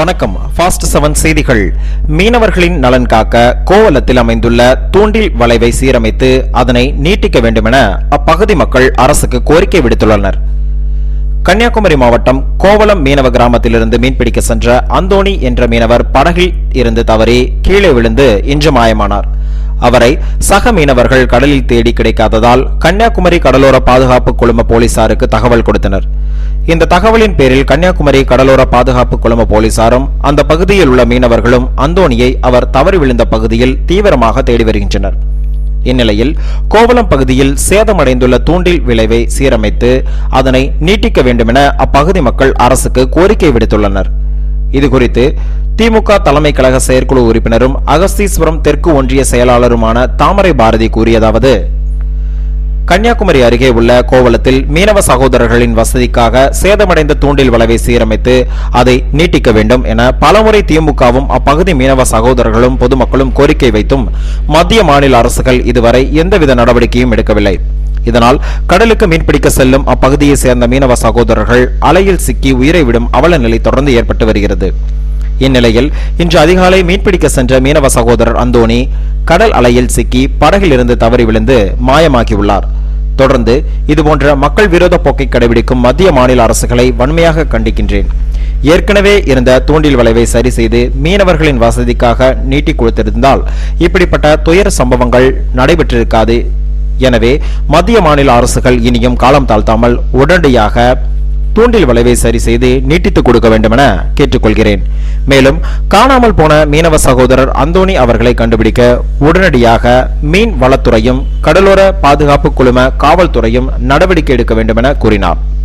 வணக்கம் fast seven செய்திகள் மீனவர்களின் நலன் காக்க கோவலத்தில் அமைந்துள்ள தூண்டில் வளைவை சீரமைத்து அதனை நீட்டிக்க வேண்டுமென அப்பகுதி மக்கள் அரசுக்கு கோரிக்கை விடுத்துள்ளனர் கன்னியாகுமரி மாவட்டம் கோவளம் மீனவ கிராமத்திலிருந்து மீன்பிடிக்க சென்ற அந்தோணி என்ற மீனவர் படகில் இருந்து தவறி கீழே விழுந்து இன்று மாயமானார் அவரை சக மீனவர்கள் கடலில் தேடி கிடைக்காததால் கன்னியாகுமரி கடலோர பாதுகாப்பு குழும போலீசாருக்கு தகவல் கொடுத்தனர் இந்த தகவலின் பேரில் கன்னியாகுமரி கடலோர பாதுகாப்பு குழும போலீசாரும் அந்த பகுதியில் உள்ள மீனவர்களும் அந்தோணியை அவர் தவறி விழுந்த பகுதியில் தீவிரமாக தேடி வருகின்றனர் இந்நிலையில் கோவளம் பகுதியில் சேதமடைந்துள்ள தூண்டில் விளைவை சீரமைத்து அதனை நீட்டிக்க வேண்டுமென அப்பகுதி மக்கள் அரசுக்கு கோரிக்கை விடுத்துள்ளனர் இதுகுறித்து திமுக தலைமை கழக செயற்குழு உறுப்பினரும் அகஸ்தீஸ்வரம் தெற்கு ஒன்றிய செயலாளருமான தாமரை பாரதி கூறியதாவது கன்னியாகுமரி அருகே உள்ள கோவளத்தில் மீனவ சகோதரர்களின் வசதிக்காக சேதமடைந்த தூண்டில் வளைவை சீரமைத்து அதை நீட்டிக்க வேண்டும் என பலமுறை திமுகவும் அப்பகுதி மீனவ சகோதரர்களும் பொதுமக்களும் கோரிக்கை வைத்தும் மத்திய மாநில அரசுகள் இதுவரை எந்தவித நடவடிக்கையும் எடுக்கவில்லை இதனால் கடலுக்கு மீன்பிடிக்க செல்லும் அப்பகுதியை சேர்ந்த மீனவ சகோதரர்கள் அலையில் சிக்கி உயிரை விடும் அவல நிலை தொடர்ந்து ஏற்பட்டு வருகிறது இந்நிலையில் இன்று அதிகாலை மீன்பிடிக்க சென்ற மீனவ சகோதரர் அந்தோணி கடல் அலையில் சிக்கி படகில் இருந்து தவறி விழுந்து மாயமாகியுள்ளார் தொடர்ந்து இதுபோன்ற மக்கள் விரோத போக்கை கடைபிடிக்கும் மத்திய மாநில அரசுகளை வன்மையாக கண்டிக்கின்றேன் ஏற்கனவே இருந்த தூண்டில் வளைவை சரி செய்து மீனவர்களின் வசதிக்காக நீட்டிக் கொடுத்திருந்தால் இப்படிப்பட்ட துயர சம்பவங்கள் நடைபெற்றிருக்காது எனவே மத்திய மாநில அரசுகள் இனியும் காலம் தாழ்த்தாமல் உடனடியாக தூண்டில் வளைவை சரி செய்து நீட்டித்துக் கொடுக்க வேண்டும் என கேட்டுக்கொள்கிறேன் மேலும் காணாமல் போன மீனவ சகோதரர் அந்தோணி அவர்களை கண்டுபிடிக்க உடனடியாக மீன் வளத்துறையும் கடலோர பாதுகாப்பு குழும காவல்துறையும் நடவடிக்கை எடுக்க வேண்டும் என கூறினார்